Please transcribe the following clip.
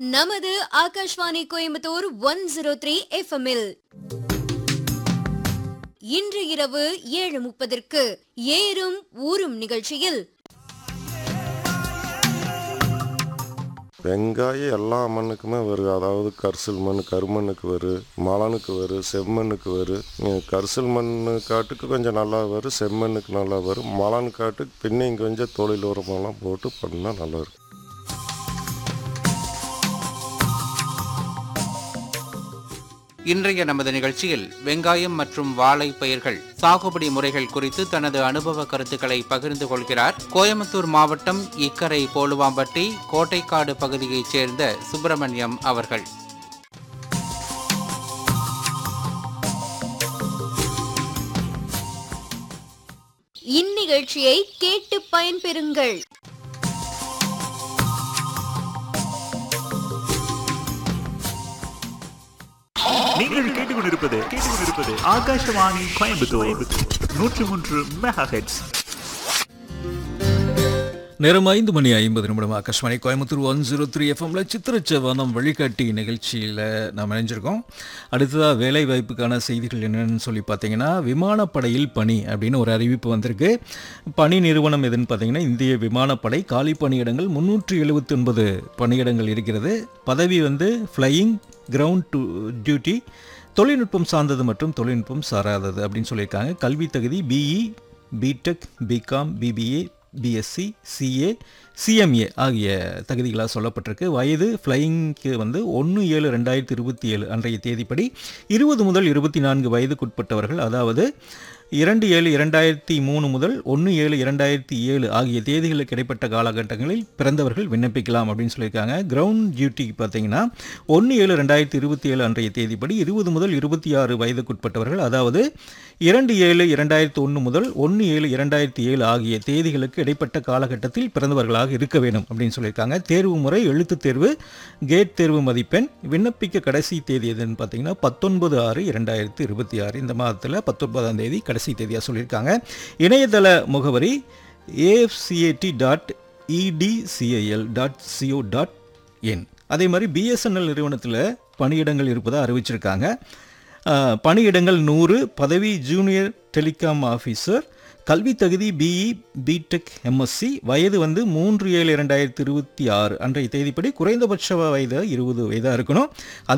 நமது Akashvani Coimbatore one zero three எஃப்எம்இல் இன்று இரவு ஏழு முப்பதற்கு ஏறும் ஊரும் நிகழ்ச்சியில் வெங்காயம் எல்லா மண்ணுக்குமே வரும் அதாவது கரிசல் மண் கருமண்ணுக்கு வரும் மலனுக்கு வரும் செம்மண்ணுக்கு வரும் இங்க கரிசல் மண் காட்டுக்கு கொஞ்சம் நல்லா வரும் செம்மண்ணுக்கு நல்லா வரும் மலன் காட்டுக்கு பின்னையும் கொஞ்சம் தொழில் உரமெல்லாம் போட்டு பண்ணால் நல்லா இருக்கும் இன்றைய நமது நிகழ்ச்சியில் வெங்காயம் மற்றும் வாழை பயிர்கள் சாகுபடி முறைகள் குறித்து தனது அனுபவ கருத்துக்களை பகிர்ந்து கொள்கிறார் கோயம்புத்தூர் மாவட்டம் இக்கரை போலுவாம்பட்டி கோட்டைக்காடு பகுதியைச் சேர்ந்த சுப்பிரமணியம் அவர்கள் இந்நிகழ்ச்சியை கேட்டு பயன்பெறுங்கள் நீங்கள் கேட்டுக்கொண்டிருப்பது கேட்டுக்கொண்டிருப்பது ஆகாஷவாணி கோயம்புத்தூர் நூற்றி மூன்று மெகா ஹெட்ஸ் நேரம் ஐந்து மணி ஐம்பது நிமிடம் Akashvani Coimbatore one zero three எஃப்எம்ல சித்திரச்சவனம் வழிகாட்டி நிகழ்ச்சியில் நாம் இணைஞ்சிருக்கோம் அடுத்ததாக வேலை வாய்ப்புக்கான செய்திகள் என்னென்னு சொல்லி பார்த்தீங்கன்னா விமானப்படையில் பணி அப்படின்னு ஒரு அறிவிப்பு வந்திருக்கு பணி நிறுவனம் எதுன்னு பார்த்தீங்கன்னா இந்திய விமானப்படை காலி பணியிடங்கள் முந்நூற்றி எழுபத்தி ஒன்பது பணியிடங்கள் இருக்கிறது பதவி வந்து ஃப்ளையிங் கிரவுண்ட் டு டியூட்டி தொழில்நுட்பம் சார்ந்தது மற்றும் தொழில்நுட்பம் சாராதது அப்படின்னு சொல்லியிருக்காங்க கல்வி தகுதி BE BTech BCom BBA BSc CA CMA ஆகிய தகுதிகளாக சொல்லப்பட்டிருக்கு வயது ஃப்ளையிங்க்கு வந்து ஒன்று ஏழு ரெண்டாயிரத்தி இருபத்தி ஏழு அன்றைய தேதிப்படி இருபது முதல் இருபத்தி நான்கு வயதுக்குட்பட்டவர்கள் அதாவது இரண்டு ஏழு இரண்டாயிரத்தி மூணு முதல் ஒன்று ஏழு இரண்டாயிரத்தி ஏழு ஆகிய தேதிகளுக்கு இடைப்பட்ட காலகட்டங்களில் பிறந்தவர்கள் விண்ணப்பிக்கலாம் அப்படின்னு சொல்லியிருக்காங்க கிரவுண்ட் டியூட்டி பார்த்தீங்கன்னா ஒன்று ஏழு ரெண்டாயிரத்தி இருபத்தி ஏழு அன்றைய தேதிப்படி இருபது முதல் இருபத்தி ஆறு வயதுக்குட்பட்டவர்கள் அதாவது இரண்டு ஏழு இரண்டாயிரத்தி ஒன்று முதல் ஒன்று ஏழு இரண்டாயிரத்தி ஏழு ஆகிய தேதிகளுக்கு இடைப்பட்ட காலகட்டத்தில் பிறந்தவர்களாக இருக்க வேண்டும் அப்படின்னு சொல்லியிருக்காங்க தேர்வு முறை எழுத்துத் தேர்வு கேட் தேர்வு மதிப்பெண் விண்ணப்பிக்க கடைசி தேதி எதுன்னு பார்த்தீங்கன்னா பத்தொன்பது ஆறு இரண்டாயிரத்தி இருபத்தி ஆறு இந்த மாதத்தில் பத்தொன்பதாம் தேதி கடைசி தேதியாக சொல்லியிருக்காங்க இணையதள முகவரி AFCAT dot EDCIL dot CO dot in அதே மாதிரி பிஎஸ்என்எல் நிறுவனத்தில் பணியிடங்கள் இருப்பதாக அறிவிச்சிருக்காங்க அஹ், பணியிடங்கள் நூறு பதவி ஜூனியர் டெலிகாம் ஆஃபீஸர் கல்வி தகுதி பிஇ பிடெக் எம்எஸ்சி வயது வந்து மூன்று ஏழு இரண்டாயிரத்தி இருபத்தி ஆறு அன்றைய தேதிப்படி குறைந்தபட்ச வயது இருபது வயதாக இருக்கணும்